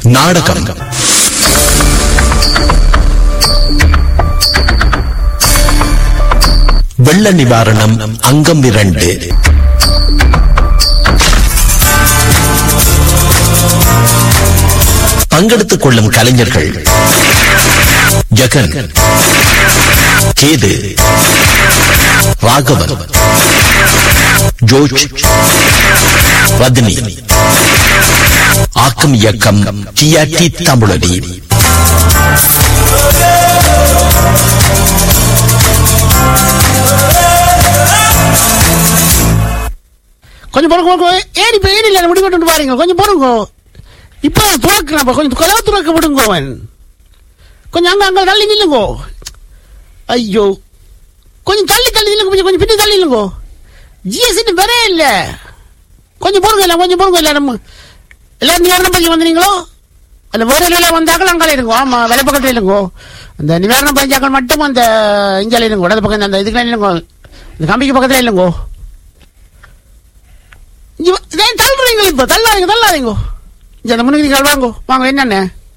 நாடகம் வெள்ள நிவாரணம் அங்கம் இரண்டு பங்கெடுத்துக் கொள்ளும் கலைஞர்கள் ஜெகன் கேது ராகவன் ஜோர்ஜ் ரத்னி ஆக்கம் இயக்கம் டிஆர்டி தமிழடி கொஞ்சம் பொறுங்க பொறுங்க. ஏன் இப்ப ஏன் இல்ல முடி கொண்டு பாருங்க கொஞ்சம் பொறுங்க இப்ப துறக்கலாம் கொஞ்சம் கதவு துறக்க விடுங்க அவன் கொஞ்சம் அங்க அங்க தள்ளி நில்லுங்கோ ஐயோ கொஞ்சம் தள்ளி தள்ளி நில்லுங்க கொஞ்சம் கொஞ்சம் பின்னி தள்ளி நில்லுங்கோ ஜிஎஸ்டி வரே இல்ல கொஞ்சம் பொறுங்க இல்ல கொஞ்சம் பொறுங்க இல்ல நம்ம எல்லாரும் நிவாரணம் பஞ்சம் வந்தீங்களோ அந்த வேற எல்லாம் வந்தாக்கள் அங்கே இருங்கோ ஆமா வேலை பக்கத்துல இருங்கோ அந்த நிவாரண பஞ்சாக்கள் மட்டும் அந்த இங்கே இருங்கோ இடது பக்கம் அந்த இதுக்கெல்லாம் இல்லைங்கோ இந்த கம்பிக்கு பக்கத்துல இல்லைங்கோ இங்க வா- ஏன் தள்ளுறீங்க இப்ப தள்ளாதீங்க தள்ளாதீங்க இங்க அந்த முன்னுக்கு நீங்கள் வாங்கோ வாங்க என்னென்ன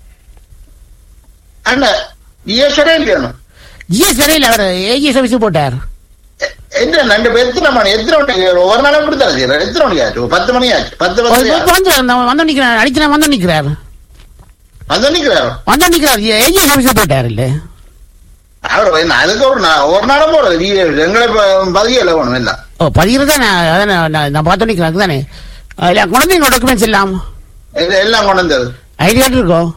அண்ணா ஈஸ்வரே இல்லையா ஜிஎஸ் வரையில் அவர் ஏஜிஎஸ் ஆஃபீஸ் போட்டார் என்ன ரெண்டு பேர் எத்தனை மணி எத்தனை மணி ஒரு நாளும் இப்படி தானே செய்யறாரு எத்தனை மணி ஆச்சு பத்து மணி ஆச்சு பத்து ஒரு பத்து இப்ப வந்து அந்த வந்து நிக்கிறார் அடிச்சு வந்து நிக்கிறார் வந்து நிக்கிறாரு வந்து நிக்கிறார் ஏஜிஎஸ் ஆஃபீஸ் போட்டார் இல்ல அவர் என்ன அதுக்கு ஒரு நாள் ஒரு நாளும் போறது நீ எங்களை பதியல வேணும் எல்லாம் ஓ பதிகிறது தானே அதான் நான் நான் பார்த்து நிக்கிறேன் அதுதானே இல்ல குழந்தைங்க டாக்குமெண்ட்ஸ் எல்லாம் இது எல்லாம் கொண்டு வந்தது ஐடி கார்டு இருக்கோ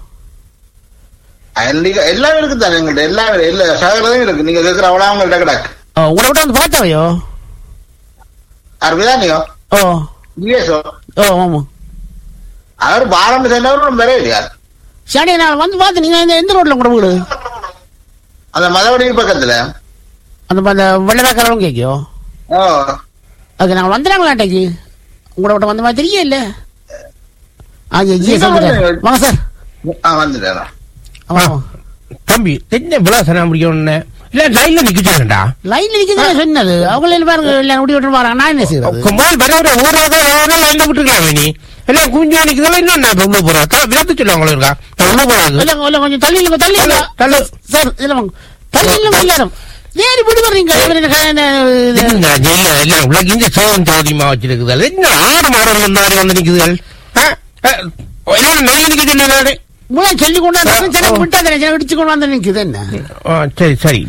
ஐடி எல்லாம் இருக்கு தானே எங்கள்கிட்ட எல்லாம் எல்லா சகலதையும் இருக்கு நீங்க கேட்கிற அவ்வளோ அவங்கள்ட்ட கிடக்கு ஓ, உங்களை விட்டு வந்து பார்த்தாவையோ அருமைதானியோ ஓ யூஎஸ்ஓ ஓ ஆமா அவர் பாரம் சேர்ந்தவரும் வேற இல்லையா சரி நான் வந்து பார்த்து நீங்க இந்த எந்த ரோட்ல கூட வீடு அந்த மதவடி பக்கத்துல அந்த அந்த வெள்ளக்காரவங்க கேட்கியோ ஓ அது நாங்கள் வந்துடுறாங்களா அன்றைக்கு உங்களோட விட்ட வந்த மாதிரி தெரியல ஆ ஜிஎஸ் நீங்க வந்துட்டார் வந்து- வாங்க சார் ஆ வந்துட்டேன் ஆமாம் தம்பி என்ன விளாசனா முடியும்னு இல்ல லைன்ல நிக்கிட்டாங்கடா லைன்ல நிக்கிறது சொன்னது அவங்க எல்லாம் பாருங்க எல்லாம் முடி விட்டு வராங்க நான் என்ன செய்யறது குமார் வர வர ஊராக லைன்ல விட்டுருக்கலாம் நீ எல்லாம் குஞ்சு நிக்கிறதெல்லாம் இன்னும் நான் உள்ள போறேன் விளக்கு சொல்லுவாங்களா இருக்கா நான் உள்ள போறாங்க இல்ல இல்ல கொஞ்சம் தள்ளி இல்லைங்க தள்ளி இல்ல தள்ளு. சார் இல்ல வாங்க தள்ளி இல்லைங்க எல்லாரும் ஏறி விடு வர்றீங்க இவரு என்ன க- என்ன இது? என்ன இல்ல இல்ல உலக இந்த சோகம் சோதியமா வச்சிருக்குதல் என்ன ஆடு மாடு வந்தாரு வந்து நிக்குதுகள் எல்லாம் நல்ல நிக்க சொன்னாரு முளை சொல்லி கொண்டு வந்து ஆ, ஜனம் ஓ. விட்டாதே ஜனம் இடிச்சு கொண்டு வந்து நிக்குது என்ன ஆ, சரி சரி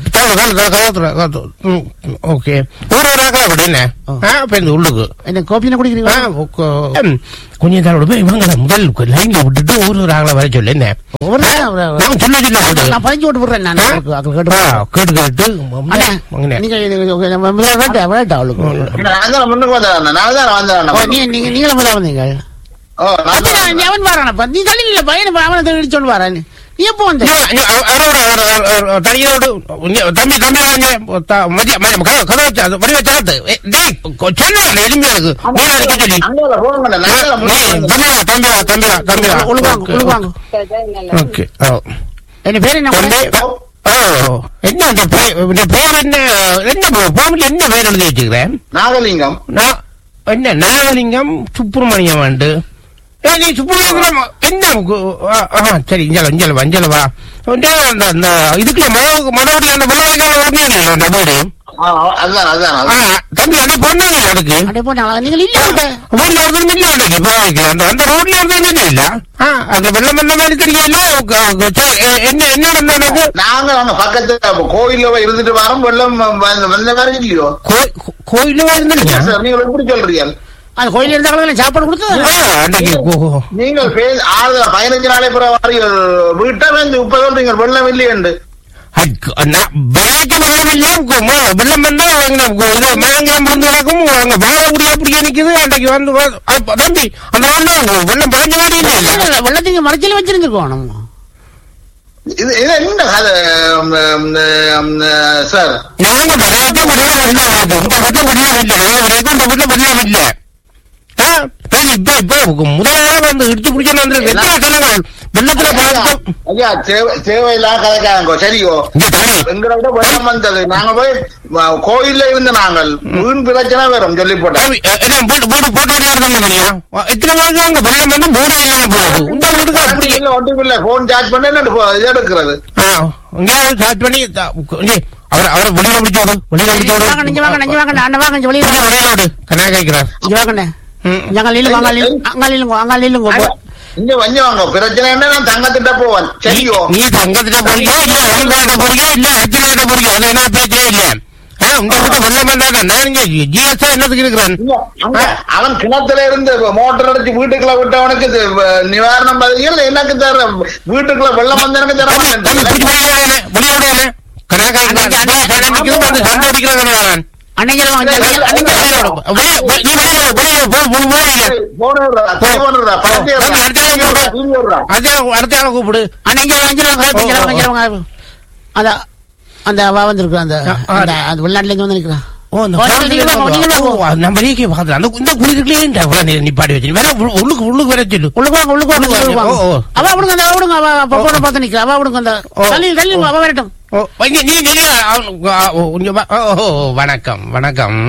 ஓகே ஒரு ஒரு ஆக்கா கூட என்ன ஆ, இப்ப இந்த உள்ளுக்கு என்ன கோப்பின ஆ, குடிக்கிறீங்களா உக்க- ம், கொஞ்ச நாளோட போய் இவங்கள முதல் லைன்ல விட்டுட்டு ஒரு ஒரு ஆகல வர சொல்லு என்ன ஒவ்வொரு நாளும் அவரு- நான் சொல்ல சொல்ல நான் பதிஞ்சு விட்டு விடுறேன் நான் அவருக்கு- அவருக்கு கேட்டு ஆ, விடுறேன். கேட்டு கேட்டு அண்ணா, வாங்கினேன். நீங்க இது- இது- நம்ம முதல்ல வேட்டா வேட்டா அவளுக்கு நான் தான் முன்னுக்கு வந்தேன் நான் தான் ஓ, வந்தேன் நீ நீங்க நீங்களும் முதல்ல வந்தீங்க ஓ நான் அப்ப தான் நான் அவன் வரானப்பா நீ தள்ளி இல்ல பையன் அவனை இடிச்சோண்டு வரான் நீ எப்போ வந்த நீ- நீ அவ- அவரோட அவரோட- அவரோட தனியோடு நீ- தம்பி தம்பி வாங்க த- மதிய- மதியம் கதவு- கதவு வச்சு, அது வடிவ சாத்து. ஏ, டேய், கொ- சொன்னேன்ல, எலும்பியா இருக்கு. நீ அதை நிக்க சொல்லி. அங்கே போன் பண்ண நான் தான் நீ, முன்னுக்கு வந்தேன். தம்பி வா, தம்பி வா, தம்பி வா, தம்பி வா. ஒழுங்காங்க ஓகே, ஒழுங்காங்க ஓகே ஓ. என்ன பேர் என்ன தம்பி, ஓ, என்ன அந்த பே- இந்த பேர் என்ன என்ன பாம்புல என்ன பேர் எழுதி வச்சுக்கிறேன் நாகலிங்கம் நான் என்ன நாகலிங்கம் சுப்பிரமணியம் வாண்டு ஏ, நீ சுப்பிரமணியம் என்ன கு- ஆ, ஆ, சரி இஞ்சல இஞ்சல வா, இஞ்சல வா வந்து அந்த அந்த இதுக்குள்ள மனோ மனோடி அந்த வெள்ளைக்கார ஓடியா அந்த வீடு ஆ, அதுதான் அதுதான் ஆ, அதுதான். தம்பி அண்ணா பொண்ணாங்க அதுக்கு அடே போட்டாங்களா நீங்கள் இல்ல விட்ட ஊர்ல இருந்து மில்ல உடைக்கு இப்போ அந்த அந்த ரோட்ல இருந்து என்ன இல்ல ஆ, அந்த வெள்ளம் வெள்ள மாதிரி தெரியல உக்க- உக்க- சரி, எ- என்ன என்ன நடந்தது நாங்க அங்க பக்கத்துல அப்ப கோயில்ல போய் இருந்துட்டு வரோம் வெள்ளம் வந்த- வந்த மாதிரி இல்லையோ கோயிலும் இருந்துருக்கா சார் நீங்கள் எப்படி சொல்றீங்க அந்த கோயில் இருந்தாங்களா சாப்பாடு கொடுத்தது அன்னைக்கு கோ- நீங்கள் பே- ஆறு பதினஞ்சு நாளை பிறகு வாரீர்கள் வீட்டை வந்து இப்ப சொல்றீங்க வெள்ளம் இல்லையண்டு அதுக்கு நான் விளையாட்டு வெள்ளம் இல்ல கு- ம- வெள்ளம் வந்தா அவங்க கு- இது மரங்கெல்லாம் புரிந்து கிடக்கும் அங்க வாழ முடியா அப்படியே நிக்குது அன்னைக்கு வந்து வ- அப்ப தம்பி அந்த வெள்ளம் வெள்ளம் பாஞ்ச மாதிரி இல்ல இல்ல வெள்ளத்தையும் மறைச்சல வச்சிருந்துருக்கோம் நம்ம இது இது என்ன கதை ம், ம், ம், சார் நாங்க விளையாட்டு வெள்ளம் இல்ல இந்த வெள்ளம் வெள்ளம் இல்ல நாங்க விளையாட்டு இந்த வெள்ளம் வெள்ளம் இல்ல ஆ, சரி, இப்ப இப்ப முதலாக வந்து இடிச்சு பிடிச்சு வந்து எத்தனை ஜனங்கள் வெள்ளத்துல பார்த்து ஐயா சேவை சேவையெல்லாம் கதைக்காங்க சரியோ இங்க தம்பி எங்களை விட வெள்ளம் வந்தது நாங்க போய் வ- கோயில்ல இருந்த நாங்கள் வீண் பிரச்சனை வரும் சொல்லி போட்டோம் தம்பி, அஹ், என்ன வீடு வீடு போட்டு விளையாடுறாங்க இல்லையா? எத்தனை நாள் அங்க வெள்ளம் வந்து மூணு இல்லாம போகுது இந்த வீடு எடுக்க அப்படி இல்ல ஒன்றும் இல்ல போன் சார்ஜ் பண்ண என்ன இது எடுக்கிறது எங்கேயாவது ஸ்டார்ட் பண்ணி த- இங்கே, அவரை அவரை வெளியில பிடிச்சு விடு வெளியில பிடிச்சு விடு வாங்க நெஞ்சு வாங்க நெஞ்சு வாங்க அண்ணன் வாங்க இங்க வெளியே வாங்க வெளியில விடு கண்ணா கேட்கிறார் இங்க வாங்க ம். அங்க நில்லுங்க அங்க நில்லுங்க அங்க நில்லுங்க அங்க நில்லுங்க போ. இங்க வஞ்ச வாங்க பிரச்சனை என்ன நான் தங்கத்திட்ட போவேன் நீ சரியோ நீ தங்கத்திட்ட போறியா இல்ல அயல்காட்ட போறியா இல்ல அச்சனாட்ட போறியா அது என்ன பிரச்சனை இல்ல ஆ, உங்க கிட்ட வெள்ள மாட்டாங்க நான் இங்க ஜிஎஸ்ஆ என்னத்துக்கு இருக்கிறேன் இங்க, அங்க அவன் கிணத்துல இருந்து மோட்டர் அடிச்சு வீட்டுக்குள்ள விட்டவனுக்கு இது, அஹ், நிவாரணம் பதில் எனக்கு தர வீட்டுக்குள்ள வெள்ளம் வந்து எனக்கு தர தம்பி, தம்பி, மாட்டேன் பிடிச்சு வெளியில வாங்க, வெளியில விடுங்க. கண்ணா கேட்கிறார். நான் நிக்கிறது வந்து சண்டை அடிக்கிறவன் நான். அன்னைக்கு வாங்க அன்னைக்கு வெளியில விடு. வெளியில- வெளி- நீ வெளியில விடு, வெளியில போ, போ, போ, வெளியில. போடுறா போடுறா படத்தை தம்பி, அடுத்த ஆளை கூப்பிடு. அடுத்த ஆளை- அடுத்த ஆளை கூப்பிடு அன்னைக்கு அஞ்சு வாங்க அஞ்சு வாங்க அஞ்சு வாங்க அந்த அந்த அவ வந்திருக்கு அந்த ஆ, அந்த அந்த வெளிநாட்டுல இருந்து வந்து நிக்கிறா ஓ, இந்த ஓ, குழந்தை நீங்க வாங்க, நீங்க வாங்க. ஓ, நம்ம வெளியே பார்த்தேன். அந்த இந்த குளிருக்குள்ளே இந்த அவ்வளவு நேரம் நிப்பாட்டி வச்சு வேற உள்ள- உள்ளுக்கு உள்ளுக்கு வர சொல்லு உள்ளுக்கு வாங்க உள்ளுக்கு வாங்க உள்ளுக்கு உள்ளுக்கு வாங்க ஓ, ஓ. அவ விடுங்க அந்த அவ விடுங்க அவ அவ போன பார்த்து நிக்கிறா அவ விடுங்க அந்த ஓ. தள்ளி தள்ளி அவ வரட்டும் ஓ, இங்க நீ நீ அவனுக்கு, ஆ, ஓ, இங்க வா. ஓ, ஓ, ஓ, வணக்கம் வணக்கம்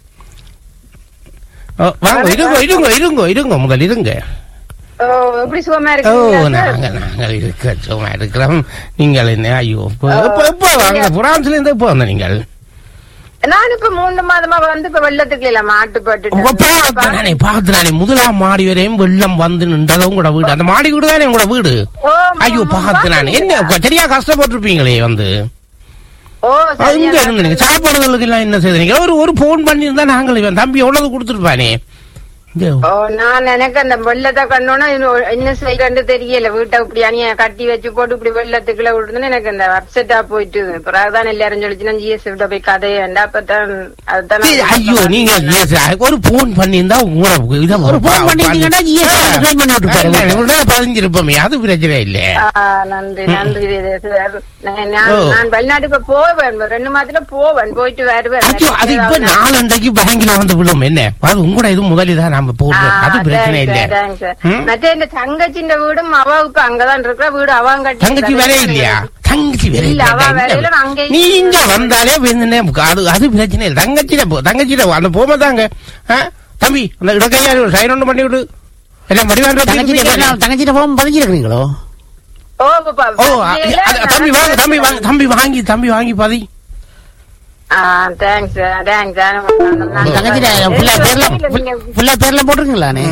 ஓ, வாங்க இருங்க இருங்க இருங்க இருங்க முதல் இருங்க ஓ எப்படி சுகமா ஓ இருக்கீங்களா சார்? நாங்க நாங்கள் இருக்க சும்மா இருக்கிறோம் நீங்கள் என்ன ஐயோ இப்போ இப்போ இப்போ வாங்க பிரான்ஸ்ல இருந்து எப்போ வந்த நீங்கள் நான் இப்ப மூணு மாதமா வந்து இப்ப வெள்ளத்துக்கு இல்ல உங்க பார்த்து நானே பார்த்து நானே முதலாம் மாடி வரையும் வெள்ளம் வந்து நின்றதும் உங்களோட வீடு அந்த மாடி வீடு தானே உங்களோட வீடு ஓ, ஐயோ ஆமா, பார்த்து நானே என்ன சரியா கஷ்டப்பட்டிருப்பீங்களே வந்து ஓ அது இங்க சரியா இருந்து நீங்க சாப்பாடுகளுக்கு எல்லாம் என்ன செய்தீங்க ஒரு ஒரு போன் பண்ணியிருந்தா நாங்கள் இவன் தம்பி எவ்வளவு கொடுத்துருப்பானே இங்க ஓ நான் எனக்கு அந்த வெள்ளத்தை கண்டோன்னா இன்னும் என்ன செய்யறேன்னு தெரியல வீட்டை இப்படி அணிய கட்டி வச்சு போட்டு இப்படி வெள்ளத்துக்குள்ள விடுதுன்னு எனக்கு அந்த அப்செட்டா போயிட்டு பிறகுதான் எல்லாரும் சொல்லிச்சுன்னா ஜிஎஸ் விட்ட போய் கதையண்டா அப்பதான் அதுதான் சரி, நான் ஐயோ நீங்க yes, ஒரு போன் பண்ணியிருந்தா உங்களை இதை ஒரு phone பண்ணிட்டீங்கன்னா GS claim பண்ணி விட்டுருப்பாரு. உடனே பதிஞ்சிருப்போமே அது பிரச்சனை இல்ல ஆ, நன்றி நன்றி சார் நான் நான் ஓ. நான் வெளிநாட்டுக்கு போவேன் ரெண்டு மாதத்துல போவேன் போயிட்டு வருவேன் ஐயோ அது இப்ப நாலண்டைக்கு பேங்க்ல வந்து விழும் என்ன அது உங்களோட இது முதலிதான் நாம போடுறோம் அது பிரச்சனை இல்ல ம்? மற்ற இந்த தங்கச்சின்ற வீடும் அவாவுக்கு அங்கதான் இருக்கிற வீடு அவங்க கட்டி தங்கச்சி வேற இல்லையா தங்கச்சி வேற இல்ல, இல்லையா? அவ வேலையில நான் அங்கே நீ இங்க வந்தாலே வேணுனே அது அது பிரச்சனை இல்லை தங்கச்சிட போ தங்கச்சிட அந்த போமா தாங்க ஆ? தம்பி அந்த இடக்கையா சைன் ஒன்று பண்ணி விடு எல்லாம் தங்கச்சிட்ட மடிவாங்க தங்கச்சிட்ட போகும் பதிஞ்சிருக்கீங்களோ ஓ பாப்பா, ஓ அது- இல்ல, அது- தம்பி வாங்க தம்பி வாங்க தம்பி வாங்கி தம்பி வாங்கி பதி ஆ, thanks, thanks. தங்கச்சிட்ட ஃபுல்லா பேர்ல நீங்க- ஃபுல்லா பேர்ல போட்டிருக்கீங்களானே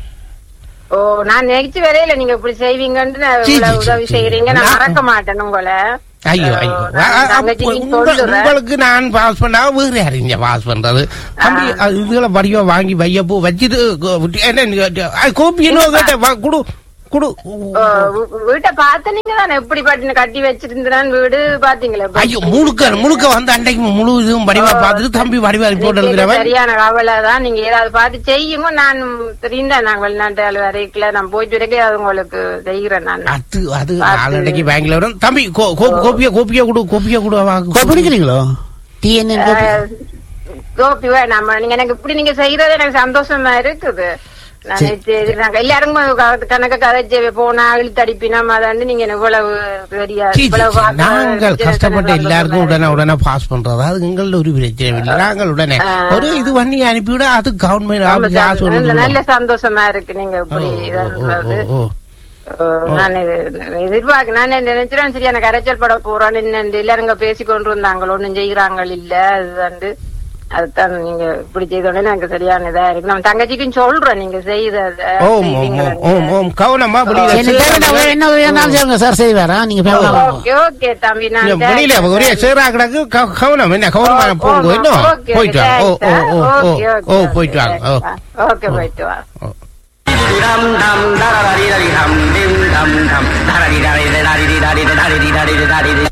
ஓ நான் நெகிச்சு வரையில நீங்க இப்படி செய்வீங்கன்னு நான் சீ, இவ்வளவு சீ, உதவி சீ. செய்யறீங்க நான் நான்- மறக்க மாட்டேன் உங்களை ஐயோ ஐயோ ஓ, ஆ, நான் ஆ, அப்ப தங்கச்சிக்கு உங்க- சொல்லுறேன். உங்களுக்கு நான் பாஸ் பண்ணா வேறு யாருங்க பாஸ் பண்றது தம்பி அது இதுகளை வடிவா வாங்கி வையப்போ வச்சுட்டு கோ- என்ன நீங்க, ஆ, கோப்பி என்ன கேட்ட வா, குடு குடு ஓ, வீ- வீட்டை பார்த்து நீங்க தானே எப்படி பட்டின கட்டி வச்சிருந்தான் வீடு பாத்தீங்களா இப்ப? ஐயோ முழுக்க முழுக்க வந்து அன்றைக்கு முழு இதுவும் வடிவா பார்த்துட்டு தம்பி வடிவா ரிப்போர்ட் எனக்கு எழுதுறவன் சரியான கவலை தான் நீங்க ஏதாவது பார்த்து செய்யுங்க நான் தெரியுந்தா நான் வெளிநாட்டு ஆள் வரைக்கல நான் போயிட்டு வரைக்கும் அது உங்களுக்கு செய்கிறேன் நான் அது அது பார்த்து. நாலண்டைக்கு பேங்க்ல வரும் தம்பி கோ- கோ- கோப்பியா கோப்பியா கொடு கோப்பியா கொடு வா, பிடிக்கிறீங்களோ டிஎன்என் அஹ், கோபி வேணாம் நீங்க எனக்கு இப்படி நீங்க செய்யறது எனக்கு சந்தோஷமா இருக்குது நான் சரி, நாங்க எல்லாரும் க- கணக்க கதைச்சு போனா இழுத்தடிப்பினா அதாண்டு நீங்க எனக்கு இவ்வளவு பெரிய சீ, சீ, இவ்வளவு சீ, பார்க்க நாங்கள் எனக்கு கஷ்டப்பட்டு சந்தோஷமா எல்லாருக்கும் இருக்கு. உடனே உடனே பாஸ் பண்றது அது எங்கள ஒரு பிரச்சனை இல்லை நாங்கள் உடனே ஆ. ஒரு இது பண்ணி அனுப்பிவிட அது கவர்மெண்ட் ரொம்ப ஆபீஸ் காசு சந்தோஷம். ஒன்று நல்ல சந்தோஷமா இருக்கு நீங்க இப்படி இதா சொல்றது. ஓ ஓ, நான் இது எதிர்பார்க்க நான் நினைச்சிருவேன் சரி எனக்கு கரைச்சல் பட போறோம் என்ன எல்லாருங்க பேசி கொண்டு இருந்தாங்களோ ஒண்ணும் செய்யறாங்க இல்ல அதுதாண்டு அதுதான் நீங்க இப்படி செய்தோடனே எனக்கு சரியான இதா இருக்கு நம்ம தங்கச்சிக்கும் சொல்றோம் நீங்க செய்தத ஓம் ஓம் ஓம் ஓம் ஓம் கவனமா வெளியில என்ன தேவை என்ன உதவி இருந்தாலும் செய்யுங்க சார் செய்வாரா நீங்க பேசலாம் ஓகே ஓகே தம்பி நான் இல்ல, வெளியில ஒரே சேரா கிடக்கு க- கவனம் என்ன கவனமா போங்க இன்னும் போயிட்டு வாங்க ஓ ஓ ஓ ஓ ஓ போயிட்டு வாங்க ஓ ஓகே போயிட்டு வா Dum dum da da da da dum dim dum dum da da da da da da da da da da da da da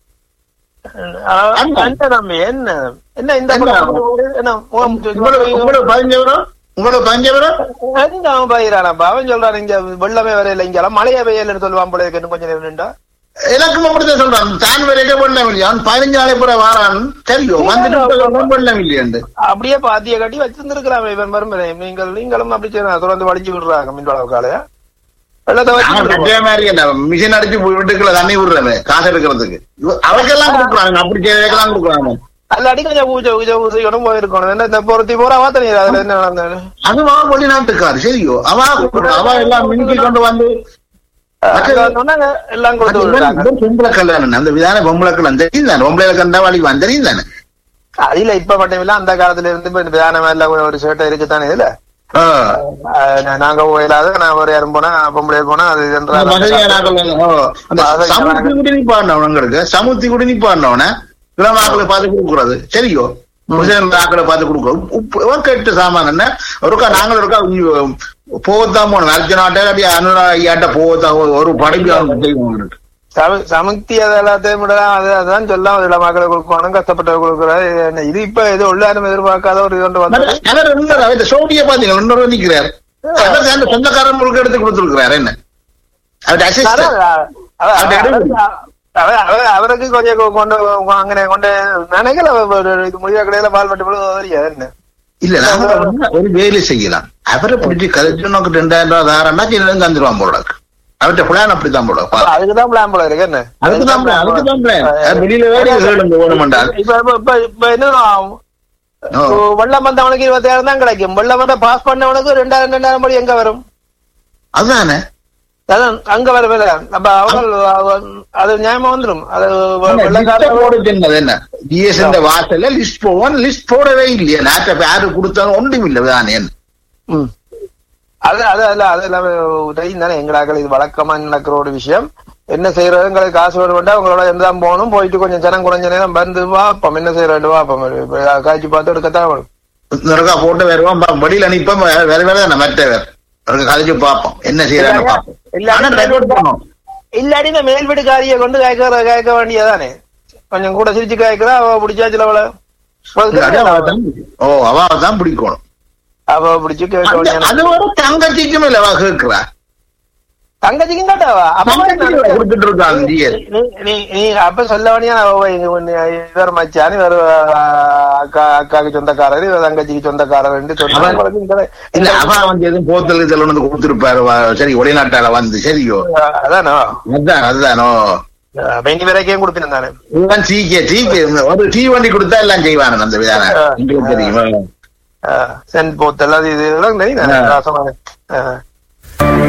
என்ன தம்பி என்ன என்ன இந்த என்ன? பக்கம் என்ன உம் உங்களுக்கு உங்களுக்கு பதினஞ்சு வரும் உங்களுக்கு பதினஞ்சு வரும் எங்க அவன் பயிரானப்பா அவன் சொல்றான் இங்க வெள்ளமே வரையில இங்க மழைய பெய்யலன்னு சொல்லுவான் போல இருக்கு இன்னும் கொஞ்சம் நேரம் நின்றா எனக்கும் அப்படித்தான் சொல்றான் தான் வரைக்கும் வெள்ளம் இல்லையா அவன் பதினஞ்சு நாளை பூரா வாரான் தெரியும் வந்துட்டு வெள்ளம் இல்லையாண்டு அப்படியே பாத்திய கட்டி வச்சிருந்திருக்கிறான் இவன் மருமனை நீங்கள் நீங்களும் அப்படி செய்யணும் தொடர்ந்து வலிஞ்சு விடுறாங்க மின்வளவு காலையா வெள்ளத்தை வச்சு அவன் விடுவோம். கட்டிய மாதிரி என்ன மிஷின் அடிச்சு வீட்டுக்குள்ள தண்ணி விடுறவன் காசு எடுக்கிறதுக்கு இவ- அவருக்கெல்லாம் கொடுக்குறாங்க அப்படி செய்யறதுக்கெல்லாம் கொடுக்குறாங்க அல்ல அடி கொஞ்சம் பூஜை பூஜை பூஜைக்கணும் போயிருக்கணும் என்ன இந்த பொருத்தி போறா வாத்தனி அதுல என்ன நடந்தது அதுவா வெளிநாட்டுக்காரு சரியோ அவ அவ எல்லாம் மினுக்கி கொண்டு வந்து அங்க வந்தோடனே எல்லாம் கொடுத்து விட்டாங்க இவன் பொம்பளை கல்யாணம் அந்த விதான பொம்பளை கல்யாணம் தெரியும் தானே பொம்பளை கண்டா வழி தெரியும் தானே அதுல இப்ப மட்டும் இல்ல அந்த காலத்துல இருந்து இப்ப இந்த விதானம் எல்லாம் ஒரு சேட்டை இருக்குதானே இதுல ஆ. அஹ் நா- நாங்க போயிடாத நான் ஒரு யாரும் போனா பொம்பளை போனா அது அந்த மதுரையானாக்கள் என்ற ஓ, அந்த மதுரையானாக்கள். சமுத்தி குடி நிப்பாடினவனுங்களுக்கு சமுத்தி குடி நிப்பாடினவன இளமாக்களை பார்த்து கொடுக்குறது சரியோ ஆக்களை பார்த்து கொடுக்குறது உப்பு இவன் கெட்டு சாமான் என்ன ஒருக்கா நாங்கள் ஒருக்கா போகத்தான் போனோம் அர்ஜுனாட்ட அப்படியே அனுரா ஐயாட்ட போகத்தான் ஒரு படைப்பு அவனுக்கு செய்வோம் அவனுக்கு. சம- சமுக்தி அது எல்லாத்தையும் விட அது அதான் சொல்லாம் இள மக்களை கொடுக்கணும் கஷ்டப்பட்ட கொடுக்குறாரு என்ன இது இப்ப இது உள்ளாரும் எதிர்பார்க்காத ஒரு இது ஒன்று வந்து அவர் இருந்தார் அவர் சோடிய பாத்தீங்க இன்னொரு நிக்கிறார் அவர் அந்த சொந்தக்காரன் முழுக்க எடுத்து கொடுத்துருக்கிறார் என்ன அவர் அதான் அசிஸ்டன்ட் அவ- அந்த அவ- இடம் அவ- அவ- அவருக்கு கொஞ்சம் கொ- கொண்டு அங்கே கொண்டு நினைக்கல ஒரு இது முடிய கடையில பால் பட்டு தெரியாது என்ன இல்ல நாங்க வந்து ஒரு வேலை செய்யலாம் அவரை பிடிச்சி கதைச்சு நோக்கு ரெண்டாயிரம் ரூபாய் தாரன்னா சின்ன தந்துருவான் போல இருக்கு. அவர்கிட்ட பிளான் அப்படித்தான் போல அப்ப அதுக்குதான் பிளான் போல இருக்கு என்ன அதுக்குதான் plan, அதுக்குதான் plan. அது வெளியில வேலை கேளுங்க வேணுமென்றால். இப்ப இப்ப- இப்ப இப்ப என்ன ஓ. வெள்ளம் வந்தவனுக்கு இருபத்தாயிரம் தான் கிடைக்கும் வெள்ளம் வந்தா பாஸ் பண்ணவனுக்கு ரெண்டாயிரம் ரெண்டாயிரம் படி எங்க வரும் அதுதானே அதான் அங்க வரவே அப்ப அவங்க அது நியாயமா வந்துடும் அது லிஸ்ட் வெள்ளக்கார போட சொன்னது என்ன டிஎஸ் இந்த வாசல்ல லிஸ்ட் போவோம் லிஸ்ட் போடவே இல்லையா நாட்டை யாரு கொடுத்தாலும் ஒன்றும் இல்லை தானே ம். அது அது அல்ல அது எல்லாமே தெரியும் தானே எங்கடாக்கள் இது வழக்கமா நடக்கிற ஒரு விஷயம் என்ன செய்யறது எங்களுக்கு காசு வேணும் வேண்டாம் உங்களோட இருந்தான் போகணும் போயிட்டு கொஞ்சம் ஜனம் குறைஞ்ச நேரம் வந்து வாப்பம் என்ன செய்ய வேண்டும் வாப்பம் காய்ச்சி பார்த்து எடுக்கத்தான் வேணும் நிறக்கா போட்டு வருவோம் பா- வெளியில நிப்போம் வேற வேற வேற தானே மற்ற வேற அவருக்கு கதைச்சு பார்ப்போம் என்ன செய்யறாங்க பார்ப்போம் ஆனா ரெக்கார்ட் பண்ணும் இல்லாட்டி இந்த மேல் வீட்டுக்காரியை கொண்டு காய்க்க காய்க்க வேண்டியதானே கொஞ்சம் கூட சிரிச்சு காய்க்கிறா அவ பிடிச்சாச்சுல அவளை அது அவ தான் ஓ அவ தான் பிடிக்கணும் அவ பிடிச்சு கேட்க அந்த- வேண்டிய அது ஒரு தங்கச்சிக்கும் இல்ல அவ கேட்கிறா தங்கச்சிக்கும் கேட்டாவா அப்ப தங்கச்சிக்கு கொடுத்துட்டு இருக்காங்க டிஎஸ் நீ- நீ- நீ அப்ப சொல்ல வேண்டியா இவர் மச்சான் இவர் அக்கா அக்காக்கு சொந்தக்காரர் இவர் தங்கச்சிக்கு சொந்தக்காரர் என்று சொன்னா அவன் உங்களுக்கு இந்த- இல்ல அவ வந்து எதுவும் போத்தல் இதில் வந்து கொடுத்துருப்பாரு வ- சரி வெளிநாட்டால வந்து சரியோ அதானோ அதுதான் அதுதானோ பெங்கி வரைக்கும் கொடுப்பினேன் தானே இதுதான் சீக்கிய சீக்கிய ஒரு டீ வண்டி கொடுத்தா எல்லாம் செய்வானு அந்த விதான உங்களுக்கு தெரியுமா சென்ட் போத்தல் அது இது இதெல்லாம் தெரியும் தானே? ஆ. ராசமான. ஆ.